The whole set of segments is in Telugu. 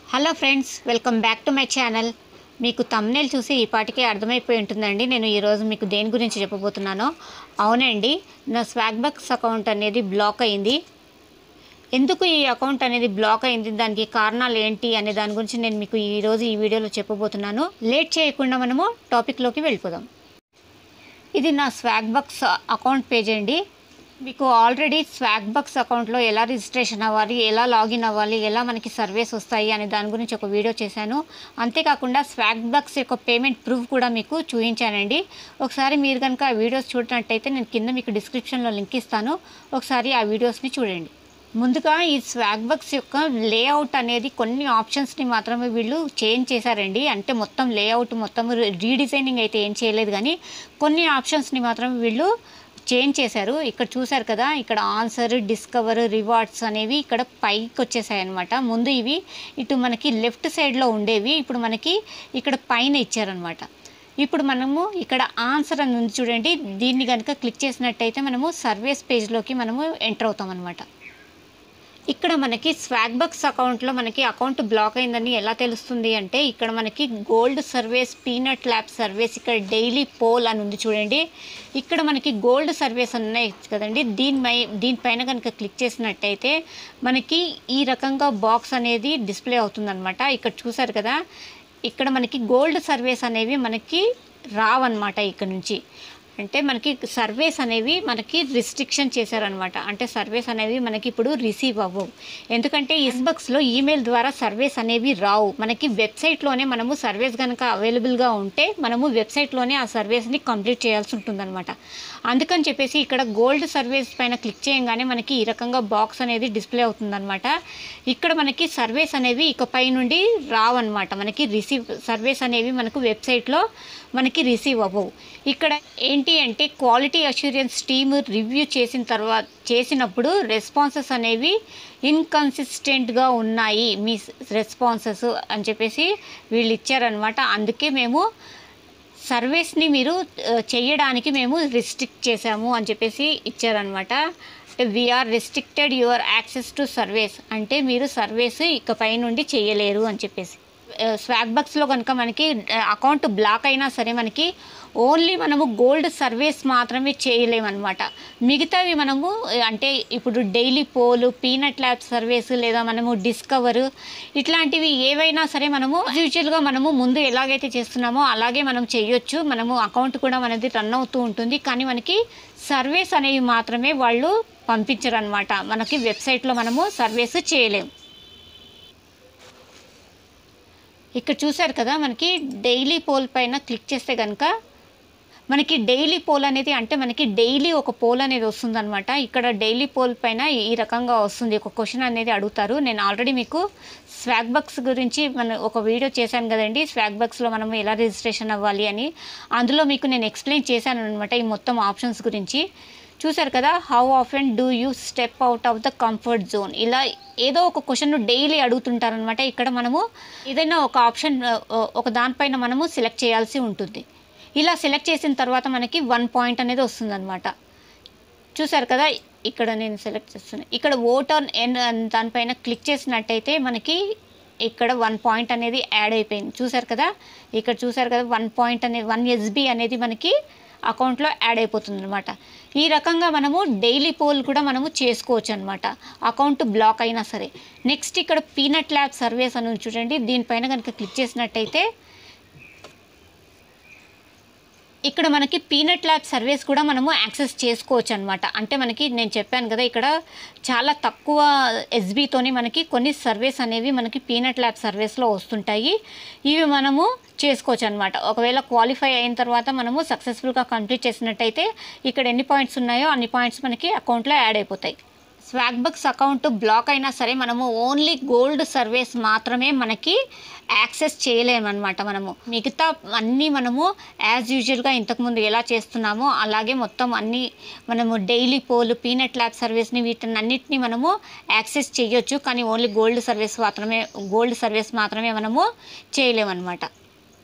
hello friends welcome back to my channel మీకు తమ్నేల్ చూసి ఈ పాటికే అర్థమైపోయి ఉంటుందండి నేను ఈరోజు మీకు దేని గురించి చెప్పబోతున్నానో అవునండి నా స్వాగ్ బక్స్ అకౌంట్ అనేది బ్లాక్ అయింది ఎందుకు ఈ అకౌంట్ అనేది బ్లాక్ అయింది దానికి కారణాలు ఏంటి అనే దాని గురించి నేను మీకు ఈరోజు ఈ వీడియోలో చెప్పబోతున్నాను లేట్ చేయకుండా మనము టాపిక్లోకి వెళ్ళిపోదాం ఇది నా స్వాగ్ బక్స్ అకౌంట్ పేజ్ అండి మీకు ఆల్రెడీ స్వాగ్ బక్స్ అకౌంట్లో ఎలా రిజిస్ట్రేషన్ అవ్వాలి ఎలా లాగిన్ అవ్వాలి ఎలా మనకి సర్వీస్ వస్తాయి అనే దాని గురించి ఒక వీడియో చేశాను అంతేకాకుండా స్వాగ్ బక్స్ యొక్క పేమెంట్ ప్రూఫ్ కూడా మీకు చూపించానండి ఒకసారి మీరు కనుక ఆ వీడియోస్ చూడనట్టయితే నేను కింద మీకు డిస్క్రిప్షన్లో లింక్ ఇస్తాను ఒకసారి ఆ వీడియోస్ని చూడండి ముందుగా ఈ స్వాగ్ బక్స్ యొక్క లేఅవుట్ అనేది కొన్ని ఆప్షన్స్ని మాత్రమే వీళ్ళు చేంజ్ చేశారండి అంటే మొత్తం లేఅవుట్ మొత్తం రీడిజైనింగ్ అయితే ఏం చేయలేదు కానీ కొన్ని ఆప్షన్స్ని మాత్రం వీళ్ళు చేంజ్ చేశారు ఇక్కడ చూశారు కదా ఇక్కడ ఆన్సర్ డిస్కవర్ రివార్డ్స్ అనేవి ఇక్కడ పైకి వచ్చేసాయి అనమాట ముందు ఇవి ఇటు మనకి లెఫ్ట్ సైడ్లో ఉండేవి ఇప్పుడు మనకి ఇక్కడ పైన ఇచ్చారనమాట ఇప్పుడు మనము ఇక్కడ ఆన్సర్ అని ఉంది చూడండి దీన్ని కనుక క్లిక్ చేసినట్టయితే మనము సర్వీస్ పేజ్లోకి మనము ఎంటర్ అవుతాం అనమాట ఇక్కడ మనకి స్వాగ్ బక్స్ అకౌంట్లో మనకి అకౌంట్ బ్లాక్ అయిందని ఎలా తెలుస్తుంది అంటే ఇక్కడ మనకి gold service peanut lab service ఇక్కడ డైలీ పోల్ అని ఉంది చూడండి ఇక్కడ మనకి గోల్డ్ సర్వీస్ ఉన్నాయి కదండి దీనిపై దీనిపైన కనుక క్లిక్ చేసినట్టయితే మనకి ఈ రకంగా బాక్స్ అనేది డిస్ప్లే అవుతుందన్నమాట ఇక్కడ చూసారు కదా ఇక్కడ మనకి గోల్డ్ సర్వీస్ అనేవి మనకి రావన్నమాట ఇక్కడ నుంచి అంటే మనకి సర్వేస్ అనేవి మనకి రిస్ట్రిక్షన్ చేశారనమాట అంటే సర్వేస్ అనేవి మనకి ఇప్పుడు రిసీవ్ అవ్వవు ఎందుకంటే ఇస్బక్స్లో ఈమెయిల్ ద్వారా సర్వేస్ అనేవి రావు మనకి వెబ్సైట్లోనే మనము సర్వేస్ కనుక అవైలబుల్గా ఉంటే మనము వెబ్సైట్లోనే ఆ సర్వేస్ని కంప్లీట్ చేయాల్సి ఉంటుందన్నమాట అందుకని చెప్పేసి ఇక్కడ గోల్డ్ సర్వేస్ పైన క్లిక్ చేయగానే మనకి ఈ రకంగా బాక్స్ అనేది డిస్ప్లే అవుతుందన్నమాట ఇక్కడ మనకి సర్వేస్ అనేవి ఇకపై నుండి రావన్నమాట మనకి రిసీవ్ సర్వేస్ అనేవి మనకు వెబ్సైట్లో మనకి రిసీవ్ అవ్వవు ఇక్కడ ఏంటి అంటే క్వాలిటీ అష్యూరెన్స్ టీమ్ రివ్యూ చేసిన తర్వాత చేసినప్పుడు రెస్పాన్సెస్ అనేవి ఇన్కన్సిస్టెంట్గా ఉన్నాయి మీ రెస్పాన్సెస్ అని చెప్పేసి వీళ్ళు ఇచ్చారనమాట అందుకే మేము సర్వీస్ని మీరు ఆ, చేయడానికి మేము రిస్ట్రిక్ట్ చేసాము అని చెప్పేసి ఇచ్చారనమాట we're restricted your access to service అంటే మీరు సర్వీస్ ఇకపై నుండి చేయలేరు అని చెప్పేసి స్వాగ్ బక్స్లో కనుక మనకి అకౌంట్ బ్లాక్ అయినా సరే మనకి ఓన్లీ మనము గోల్డ్ సర్వీస్ మాత్రమే చేయలేమన్నమాట మిగతావి మనము ఆ, అంటే ఇప్పుడు daily poll peanut lab service లేదా మనము డిస్కవర్ ఇట్లాంటివి ఏవైనా సరే మనము యూజువల్గా మనము ముందు ఎలాగైతే చేస్తున్నామో అలాగే మనం చేయొచ్చు మనము అకౌంట్ కూడా మనది రన్ అవుతూ ఉంటుంది కానీ మనకి సర్వీస్ అనేవి మాత్రమే వాళ్ళు పంపించరు అనమాట మనకి వెబ్సైట్లో మనము సర్వీస్ చేయలేము ఇక్కడ చూశారు కదా మనకి డైలీ పోల్ పైన క్లిక్ చేస్తే కనుక మనకి డైలీ పోల్ అనేది అంటే మనకి డైలీ ఒక పోల్ అనేది వస్తుందన్నమాట ఇక్కడ డైలీ పోల్ పైన ఈ రకంగా వస్తుంది ఒక క్వశ్చన్ అనేది అడుగుతారు నేను ఆల్రెడీ మీకు స్వాగ్ బక్స్ గురించి మన ఒక వీడియో చేశాను కదండి స్వాగ్ బక్స్లో మనం ఎలా రిజిస్ట్రేషన్ అవ్వాలి అని అందులో మీకు నేను ఎక్స్ప్లెయిన్ చేశాను అనమాట ఈ మొత్తం ఆప్షన్స్ గురించి చూశారు కదా how often do you step out of the comfort zone ఇలా ఏదో ఒక క్వశ్చన్ డైలీ అడుగుతుంటారనమాట ఇక్కడ మనము ఏదైనా ఒక ఆప్షన్ ఆ, ఒక దానిపైన మనము సెలెక్ట్ చేయాల్సి ఉంటుంది ఇలా సెలెక్ట్ చేసిన తర్వాత మనకి వన్ పాయింట్ అనేది వస్తుందన్నమాట చూసారు కదా ఇక్కడ నేను సెలెక్ట్ చేస్తున్నాను ఇక్కడ ఓట్ ఆన్ ఎన్ దానిపైన క్లిక్ చేసినట్టయితే మనకి ఇక్కడ వన్ పాయింట్ అనేది యాడ్ అయిపోయింది చూసారు కదా ఇక్కడ చూసారు కదా వన్ పాయింట్ అనేది వన్ ఎస్బి అనేది మనకి అకౌంట్లో యాడ్ అయిపోతుంది అనమాట ఈ రకంగా మనము డైలీ పోల్ కూడా మనము చేసుకోవచ్చు అనమాట అకౌంట్ బ్లాక్ అయినా సరే నెక్స్ట్ ఇక్కడ పీనట్ ల్యాబ్ సర్వీస్ అని ఉంది చూడండి దీనిపైన కనుక క్లిక్ చేసినట్టయితే ఇక్కడ మనకి పీనట్ ల్యాబ్ సర్వీస్ కూడా మనము యాక్సెస్ చేసుకోవచ్చు అనమాట అంటే మనకి నేను చెప్పాను కదా ఇక్కడ చాలా తక్కువ ఎస్బీతోని మనకి కొన్ని సర్వీస్ అనేవి మనకి పీనట్ ల్యాబ్ సర్వీస్లో వస్తుంటాయి ఇవి మనము చేసుకోవచ్చు అనమాట ఒకవేళ క్వాలిఫై అయిన తర్వాత మనము సక్సెస్ఫుల్గా కంప్లీట్ చేసినట్టయితే ఇక్కడ ఎన్ని పాయింట్స్ ఉన్నాయో అన్ని పాయింట్స్ మనకి అకౌంట్లో యాడ్ అయిపోతాయి స్వాగ్ బక్స్ అకౌంట్ బ్లాక్ అయినా సరే మనము ఓన్లీ గోల్డ్ సర్వీస్ మాత్రమే మనకి యాక్సెస్ చేయలేమన్నమాట మనము మిగతా అన్నీ మనము యాజ్ యూజువల్గా ఇంతకుముందు ఎలా చేస్తున్నామో అలాగే మొత్తం అన్నీ మనము డైలీ పోలు పీనట్ ల్యాబ్ సర్వీస్ని వీటిని అన్నిటిని మనము యాక్సెస్ చేయొచ్చు కానీ ఓన్లీ గోల్డ్ సర్వీస్ మాత్రమే గోల్డ్ సర్వీస్ మాత్రమే మనము చేయలేమన్నమాట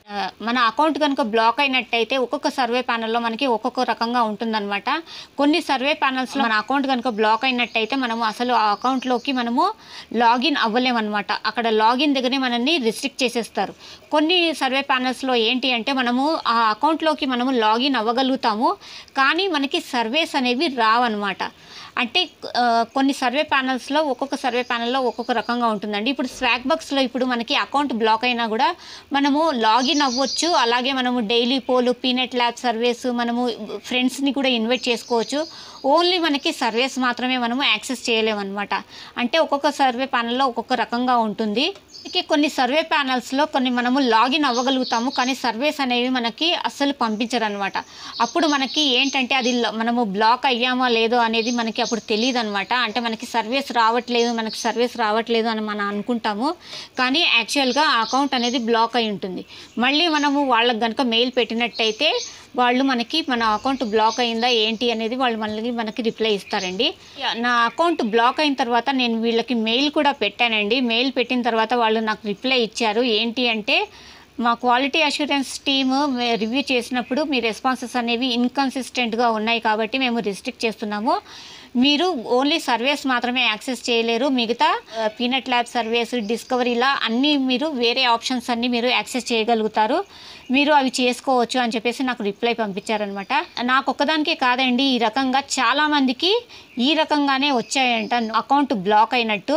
ఆ, మన అకౌంట్ కనుక బ్లాక్ అయినట్టయితే ఒక్కొక్క సర్వే ప్యానల్లో మనకి ఒక్కొక్క రకంగా ఉంటుందన్నమాట కొన్ని సర్వే ప్యానల్స్లో మన అకౌంట్ కనుక బ్లాక్ అయినట్టయితే మనము అసలు ఆ అకౌంట్లోకి మనము లాగిన్ అవ్వలేమన్నమాట అక్కడ లాగిన్ దగ్గరే మనల్ని రిస్ట్రిక్ట్ చేసేస్తారు కొన్ని సర్వే ప్యానల్స్లో ఏంటి అంటే మనము ఆ అకౌంట్లోకి మనము లాగిన్ అవ్వగలుగుతాము కానీ మనకి సర్వేస్ అనేవి రావన్నమాట అంటే ఆ, కొన్ని సర్వే ప్యానల్స్లో ఒక్కొక్క సర్వే ప్యానల్లో ఒక్కొక్క రకంగా ఉంటుందండి ఇప్పుడు స్వాగ్ బక్స్లో ఇప్పుడు మనకి అకౌంట్ బ్లాక్ అయినా కూడా మనము లాగిన్ అవ్వచ్చు అలాగే మనము daily poll peanut lab surveys మనము ఫ్రెండ్స్ని కూడా ఇన్వైట్ చేసుకోవచ్చు ఓన్లీ మనకి సర్వేస్ మాత్రమే మనము యాక్సెస్ చేయలేమన్నమాట అంటే ఒక్కొక్క సర్వే ప్యానల్లో ఒక్కొక్క రకంగా ఉంటుంది మనకి కొన్ని సర్వే ప్యానల్స్లో కొన్ని మనము లాగిన్ అవ్వగలుగుతాము కానీ సర్వేస్ అనేవి మనకి అస్సలు పంపించరు అనమాట అప్పుడు మనకి ఏంటంటే అది ల- మనము బ్లాక్ అయ్యామా లేదో అనేది మనకి అప్పుడు తెలియదు అనమాట అంటే మనకి సర్వీస్ రావట్లేదు మనకి సర్వీస్ రావట్లేదు అని మనం అనుకుంటాము కానీ యాక్చువల్గా ఆ అకౌంట్ అనేది బ్లాక్ అయి ఉంటుంది మళ్ళీ మనము వాళ్ళకి కనుక మెయిల్ పెట్టినట్టయితే వాళ్ళు మనకి మన అకౌంట్ బ్లాక్ అయిందా ఏంటి అనేది వాళ్ళు మళ్ళీ మనకి రిప్లై ఇస్తారండి నా అకౌంట్ బ్లాక్ అయిన తర్వాత నేను వీళ్ళకి మెయిల్ కూడా పెట్టానండి మెయిల్ పెట్టిన తర్వాత వాళ్ళు నాకు రిప్లై ఇచ్చారు ఏంటి అంటే మా క్వాలిటీ అష్యూరెన్స్ టీమ్ రివ్యూ చేసినప్పుడు మీ రెస్పాన్సెస్ అనేవి ఇన్కన్సిస్టెంట్గా ఉన్నాయి కాబట్టి మేము రిస్ట్రిక్ట్ చేస్తున్నాము మీరు ఓన్లీ సర్వేస్ మాత్రమే యాక్సెస్ చేయలేరు మిగతా పీనట్ ల్యాబ్ సర్వేస్ డిస్కవరీలా అన్నీ మీరు వేరే ఆప్షన్స్ అన్నీ మీరు యాక్సెస్ చేయగలుగుతారు మీరు అవి చేసుకోవచ్చు అని చెప్పేసి నాకు రిప్లై పంపించారనమాట నాకు ఒక్కదానికే కాదండి ఈ రకంగా చాలామందికి ఈ రకంగానే వచ్చాయంట అకౌంట్ బ్లాక్ అయినట్టు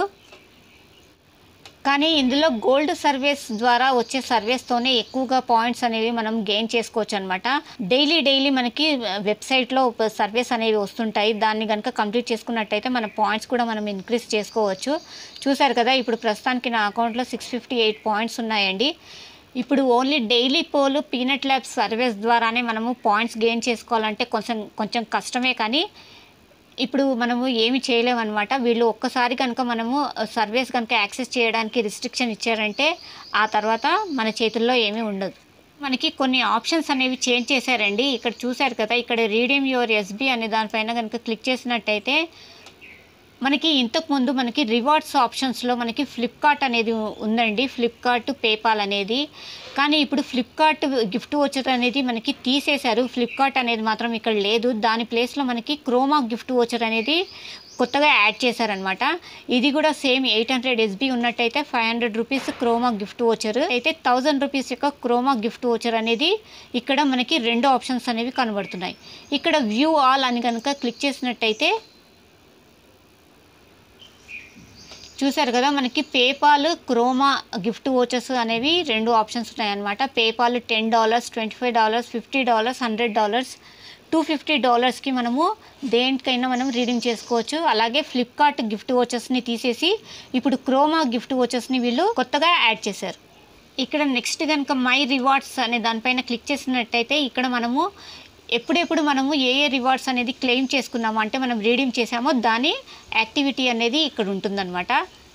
కానీ ఇందులో గోల్డ్ సర్వీస్ ద్వారా వచ్చే సర్వీస్తోనే ఎక్కువగా పాయింట్స్ అనేవి మనం గెయిన్ చేసుకోవచ్చు అనమాట డైలీ డైలీ మనకి వెబ్సైట్లో సర్వీస్ అనేవి వస్తుంటాయి దాన్ని కనుక కంప్లీట్ చేసుకున్నట్టయితే మన పాయింట్స్ కూడా మనం ఇంక్రీజ్ చేసుకోవచ్చు చూసారు కదా ఇప్పుడు ప్రస్తుతానికి నా అకౌంట్లో సిక్స్ ఫిఫ్టీ ఎయిట్ పాయింట్స్ ఉన్నాయండి ఇప్పుడు only daily poll peanut lab service ద్వారానే మనము పాయింట్స్ గెయిన్ చేసుకోవాలంటే కొంచెం కొంచెం కష్టమే కానీ ఇప్పుడు మనము ఏమి చేయలేమన్నమాట వీళ్ళు ఒక్కసారి కనుక మనము సర్వీస్ కనుక యాక్సెస్ చేయడానికి రిస్ట్రిక్షన్ ఇచ్చారంటే ఆ తర్వాత మన చేతుల్లో ఏమీ ఉండదు మనకి కొన్ని ఆప్షన్స్ అనేవి చేంజ్ చేశారండి ఇక్కడ చూశారు కదా ఇక్కడ రీడీమ్ యువర్ ఎస్బీ అనే దానిపైన కనుక క్లిక్ చేసినట్టయితే మనకి ఇంతకుముందు మనకి రివార్డ్స్ ఆప్షన్స్లో మనకి ఫ్లిప్కార్ట్ అనేది ఉందండి ఫ్లిప్కార్ట్ పేపాల్ అనేది కానీ ఇప్పుడు ఫ్లిప్కార్ట్ గిఫ్ట్ వచ్చర్ అనేది మనకి తీసేశారు ఫ్లిప్కార్ట్ అనేది మాత్రం ఇక్కడ లేదు దాని ప్లేస్లో మనకి క్రోమా గిఫ్ట్ వచ్చర్ అనేది కొత్తగా యాడ్ చేశారనమాట ఇది కూడా సేమ్ ఎయిట్ హండ్రెడ్ ఎస్బీ ఉన్నట్టయితే five hundred rupees Croma gift voucher అయితే థౌజండ్ రూపీస్ యొక్క క్రోమా గిఫ్ట్ వచ్చర్ అనేది ఇక్కడ మనకి రెండు ఆప్షన్స్ అనేవి కనబడుతున్నాయి ఇక్కడ వ్యూ ఆల్ అని కనుక క్లిక్ చేసినట్టయితే చూసారు కదా మనకి పేపాల్ క్రోమా గిఫ్ట్ వోచర్స్ అనేవి రెండు ఆప్షన్స్ ఉన్నాయన్నమాట PayPal ten dollars twenty five dollars fifty dollars hundred dollars two fifty డాలర్స్కి మనము దేనికైనా మనం రీడింగ్ చేసుకోవచ్చు అలాగే ఫ్లిప్కార్ట్ గిఫ్ట్ వోచర్స్ని తీసేసి ఇప్పుడు క్రోమా గిఫ్ట్ వోచర్స్ని వీళ్ళు కొత్తగా యాడ్ చేశారు ఇక్కడ నెక్స్ట్ కనుక మై రివార్డ్స్ అనే దానిపైన క్లిక్ చేసినట్టయితే ఇక్కడ మనము ఎప్పుడెప్పుడు మనము ఏ ఏ రివార్డ్స్ అనేది క్లెయిమ్ చేసుకున్నామో అంటే మనం రీడింగ్ చేసామో దాని యాక్టివిటీ అనేది ఇక్కడ ఉంటుందన్నమాట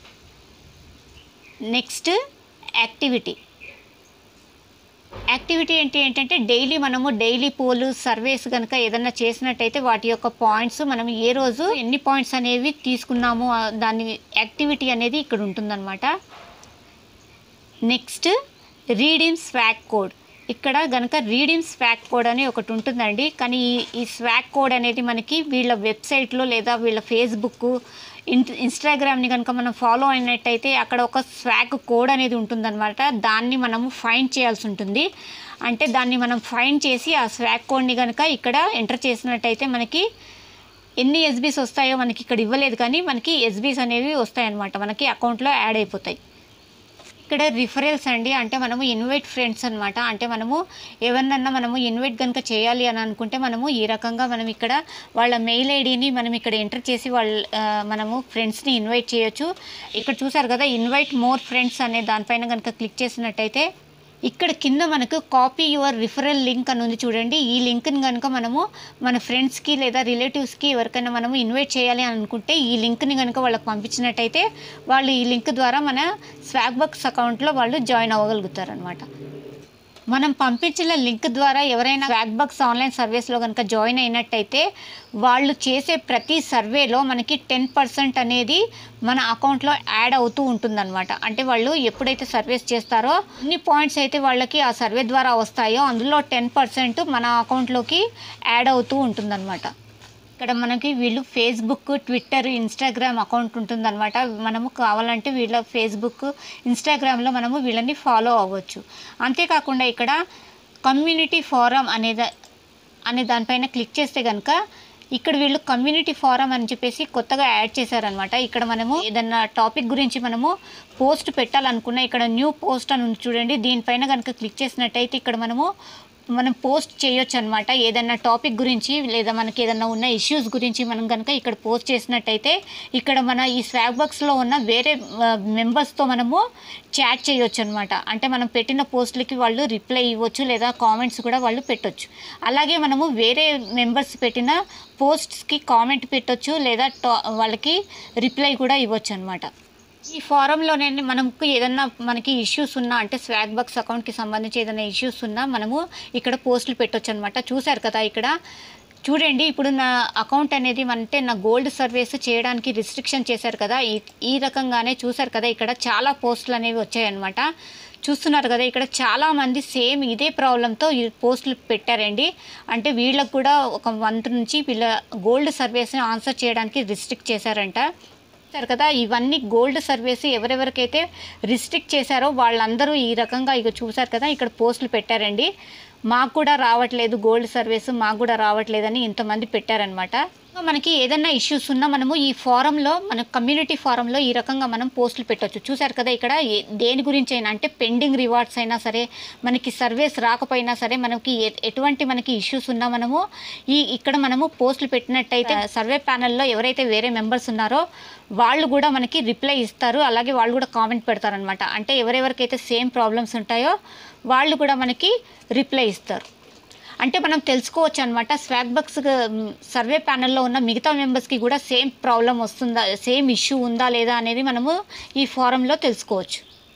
నెక్స్ట్ యాక్టివిటీ యాక్టివిటీ ఏంటి ఏంటంటే డైలీ మనము డైలీ పోలు సర్వేస్ కనుక ఏదన్నా చేసినట్టయితే వాటి యొక్క పాయింట్స్ మనం ఏ రోజు ఎన్ని పాయింట్స్ అనేవి తీసుకున్నాము ఆ దాని యాక్టివిటీ అనేది ఇక్కడ ఉంటుందన్నమాట నెక్స్ట్ రీడింగ్ స్వాక్ కోడ్ ఇక్కడ గనక రీడింగ్ స్వాక్ కోడ్ అని ఒకటి ఉంటుందండి కానీ ఈ ఈ స్వాక్ కోడ్ అనేది మనకి వీళ్ళ వెబ్సైట్లో లేదా వీళ్ళ ఫేస్బుక్ ఇన్ ఇన్స్టాగ్రామ్ని కనుక మనం ఫాలో అయినట్టయితే అక్కడ ఒక స్వాక్ కోడ్ అనేది ఉంటుందన్నమాట దాన్ని మనము ఫైండ్ చేయాల్సి ఉంటుంది అంటే దాన్ని మనం ఫైండ్ చేసి ఆ స్వాక్ కోడ్ని కనుక ఇక్కడ ఎంటర్ చేసినట్టయితే మనకి ఎన్ని ఎస్బీస్ వస్తాయో మనకి ఇక్కడ ఇవ్వలేదు కానీ మనకి ఎస్బీస్ అనేవి వస్తాయన్నమాట మనకి అకౌంట్లో యాడ్ అయిపోతాయి ఇక్కడ రిఫరల్స్ అండి అంటే మనము ఇన్వైట్ ఫ్రెండ్స్ అనమాట అంటే మనము ఎవరినన్నా మనము ఇన్వైట్ కనుక చేయాలి అని అనుకుంటే మనము ఈ రకంగా మనం ఇక్కడ వాళ్ళ మెయిల్ ఐడిని మనం ఇక్కడ ఎంటర్ చేసి వాళ్ళ ఆ, మనము ఫ్రెండ్స్ని ఇన్వైట్ చేయొచ్చు ఇక్కడ చూసారు కదా ఇన్వైట్ మోర్ ఫ్రెండ్స్ అనే దానిపైన కనుక క్లిక్ చేసినట్టయితే ఇక్కడ కింద మనకు కాపీ యువర్ రిఫరల్ లింక్ అని ఉంది చూడండి ఈ లింక్ని కనుక మనము మన ఫ్రెండ్స్కి లేదా రిలేటివ్స్కి ఎవరికైనా మనము ఇన్వైట్ చేయాలి అని అనుకుంటే ఈ లింక్ని కనుక వాళ్ళకి పంపించినట్టయితే వాళ్ళు ఈ లింక్ ద్వారా మన స్వాగ్ బక్స్ అకౌంట్లో వాళ్ళు జాయిన్ అవ్వగలుగుతారు అనమాట మనం పంపించిన లింక్ ద్వారా ఎవరైనా స్వాగ్ బక్స్ ఆన్లైన్ సర్వీస్లో కనుక జాయిన్ అయినట్టయితే వాళ్ళు చేసే ప్రతి సర్వేలో మనకి టెన్ పర్సెంట్ అనేది మన అకౌంట్లో యాడ్ అవుతూ ఉంటుందన్నమాట అంటే వాళ్ళు ఎప్పుడైతే సర్వీస్ చేస్తారో అన్ని పాయింట్స్ అయితే వాళ్ళకి ఆ సర్వే ద్వారా వస్తాయో అందులో టెన్ పర్సెంట్ మన అకౌంట్లోకి యాడ్ అవుతూ ఉంటుందన్నమాట ఇక్కడ మనకి వీళ్ళు ఫేస్బుక్ ట్విట్టర్ ఇన్స్టాగ్రామ్ అకౌంట్ ఉంటుందన్నమాట మనము కావాలంటే వీళ్ళ ఫేస్బుక్ ఇన్స్టాగ్రామ్లో మనము వీళ్ళని ఫాలో అవ్వచ్చు అంతేకాకుండా ఇక్కడ కమ్యూనిటీ ఫోరం అనేది అనే దానిపైన క్లిక్ చేస్తే కనుక ఇక్కడ వీళ్ళు కమ్యూనిటీ ఫోరం అని చెప్పేసి కొత్తగా యాడ్ చేశారనమాట ఇక్కడ మనము ఏదన్నా టాపిక్ గురించి మనము పోస్ట్ పెట్టాలనుకున్న ఇక్కడ న్యూ పోస్ట్ అని ఉంది చూడండి దీనిపైన కనుక క్లిక్ చేసినట్టయితే ఇక్కడ మనము మనం పోస్ట్ చేయొచ్చు అనమాట ఏదైనా టాపిక్ గురించి లేదా మనకి ఏదైనా ఉన్న ఇష్యూస్ గురించి మనం కనుక ఇక్కడ పోస్ట్ చేసినట్టయితే ఇక్కడ మన ఈ స్వాగ్ బాక్స్లో ఉన్న వేరే మెంబర్స్తో మనము చాట్ చేయొచ్చు అనమాట అంటే మనం పెట్టిన పోస్టులకి వాళ్ళు రిప్లై ఇవ్వచ్చు లేదా కామెంట్స్ కూడా వాళ్ళు పెట్టొచ్చు అలాగే మనము వేరే మెంబర్స్ పెట్టిన పోస్ట్స్కి కామెంట్ పెట్టొచ్చు లేదా టా వాళ్ళకి రిప్లై కూడా ఇవ్వచ్చు అనమాట ఈ ఫారంలోనే మనకు ఏదన్నా మనకి ఇష్యూస్ ఉన్నా అంటే స్వాగ్ బక్స్ అకౌంట్కి సంబంధించి ఏదైనా ఇష్యూస్ ఉన్నా మనము ఇక్కడ పోస్టులు పెట్టొచ్చు అనమాట చూశారు కదా ఇక్కడ చూడండి ఇప్పుడు నా అకౌంట్ అనేది అంటే నా గోల్డ్ సర్వీస్ చేయడానికి రిస్ట్రిక్షన్ చేశారు కదా ఈ ఈ రకంగానే చూశారు కదా ఇక్కడ చాలా పోస్టులు అనేవి వచ్చాయన్నమాట చూస్తున్నారు కదా ఇక్కడ చాలామంది సేమ్ ఇదే ప్రాబ్లంతో ఈ పోస్టులు పెట్టారండి అంటే వీళ్ళకు కూడా ఒక మంత్ నుంచి వీళ్ళ గోల్డ్ సర్వీస్ని ఆన్సర్ చేయడానికి రిస్ట్రిక్ట్ చేశారంట చూసారు కదా ఇవన్నీ గోల్డ్ సర్వీస్ ఎవరెవరికైతే రిస్ట్రిక్ట్ చేశారో వాళ్ళందరూ ఈ రకంగా ఇక చూసారు కదా ఇక్కడ పోస్టులు పెట్టారండి మాకు కూడా రావట్లేదు గోల్డ్ సర్వీస్ మాకు కూడా రావట్లేదని ఇంతమంది పెట్టారనమాట మనకి ఏదైనా ఇష్యూస్ ఉన్నా మనము ఈ ఫారంలో మన కమ్యూనిటీ ఫారంలో ఈ రకంగా మనం పోస్టులు పెట్టొచ్చు చూసారు కదా ఇక్కడ ఏ- దేని గురించి అయినా అంటే పెండింగ్ రివార్డ్స్ అయినా సరే మనకి సర్వీస్ రాకపోయినా సరే మనకి ఎ- ఎటువంటి మనకి ఇష్యూస్ ఉన్నా మనము ఈ ఇక్కడ మనము పోస్టులు పెట్టినట్టయితే సర్వే ప్యానల్లో ఎవరైతే వేరే మెంబర్స్ ఉన్నారో వాళ్ళు కూడా మనకి రిప్లై ఇస్తారు అలాగే వాళ్ళు కూడా కామెంట్ పెడతారనమాట అంటే ఎవరెవరికైతే సేమ్ ప్రాబ్లమ్స్ ఉంటాయో వాళ్ళు కూడా మనకి రిప్లై ఇస్తారు అంటే మనం తెలుసుకోవచ్చు అనమాట స్వాగ్ బక్స్ సర్వే ప్యానల్లో ఉన్న మిగతా మెంబర్స్కి కూడా సేమ్ ప్రాబ్లం వస్తుందా సేమ్ ఇష్యూ ఉందా లేదా అనేది మనము ఈ ఫారంలో తెలుసుకోవచ్చు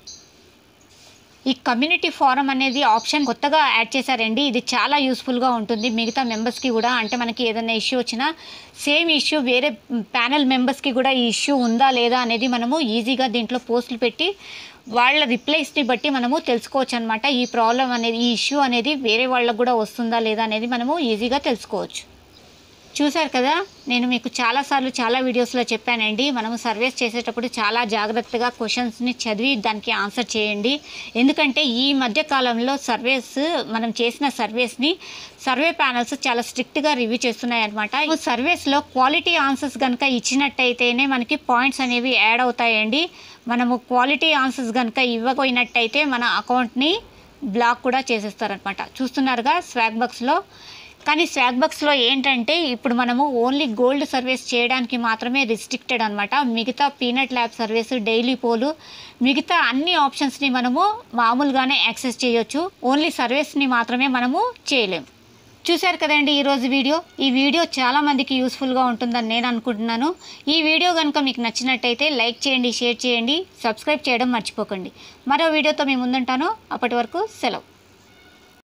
ఈ కమ్యూనిటీ ఫారం అనేది ఆప్షన్ కొత్తగా యాడ్ చేశారండి ఇది చాలా యూస్ఫుల్గా ఉంటుంది మిగతా మెంబర్స్కి కూడా అంటే మనకి ఏదైనా ఇష్యూ వచ్చినా సేమ్ ఇష్యూ వేరే ప్యానల్ మెంబర్స్కి కూడా ఈ ఇష్యూ ఉందా లేదా అనేది మనము ఈజీగా దీంట్లో పోస్టులు పెట్టి వాళ్ళ రిప్లైస్ని బట్టి మనము తెలుసుకోవచ్చు అనమాట ఈ ప్రాబ్లం అనేది ఈ ఇష్యూ అనేది వేరే వాళ్ళకు కూడా వస్తుందా లేదా అనేది మనము ఈజీగా తెలుసుకోవచ్చు చూశారు కదా నేను మీకు చాలాసార్లు చాలా వీడియోస్లో చెప్పానండి మనము సర్వేస్ చేసేటప్పుడు చాలా జాగ్రత్తగా క్వశ్చన్స్ని చదివి దానికి ఆన్సర్ చేయండి ఎందుకంటే ఈ మధ్య కాలంలో సర్వేస్ మనం చేసిన సర్వేస్ని సర్వే ప్యానల్స్ చాలా స్ట్రిక్ట్గా రివ్యూ చేస్తున్నాయి అనమాట సర్వేస్లో క్వాలిటీ ఆన్సర్స్ కనుక ఇచ్చినట్టయితేనే మనకి పాయింట్స్ అనేవి యాడ్ అవుతాయండి మనము క్వాలిటీ ఆన్సర్స్ కనుక ఇవ్వకపోయినట్టయితే మన అకౌంట్ని బ్లాక్ కూడా చేసేస్తారనమాట చూస్తున్నారుగా స్వాగ్ బాక్స్లో కానీ స్వాగ్ బాక్స్లో ఏంటంటే ఇప్పుడు మనము ఓన్లీ గోల్డ్ సర్వీస్ చేయడానికి మాత్రమే రిస్ట్రిక్టెడ్ అనమాట మిగతా peanut lab service daily poll మిగతా అన్ని ఆప్షన్స్ని మనము మామూలుగానే యాక్సెస్ చేయొచ్చు ఓన్లీ సర్వీస్ని మాత్రమే మనము చేయలేం చూశారు కదండి ఈరోజు వీడియో ఈ వీడియో చాలా మందికి యూస్ఫుల్గా ఉంటుందని నేను అనుకుంటున్నాను ఈ వీడియో కనుక మీకు నచ్చినట్టయితే లైక్ చేయండి షేర్ చేయండి సబ్స్క్రైబ్ చేయడం మర్చిపోకండి మరో వీడియోతో మీ ముందుంటాను అప్పటి వరకు సెలవు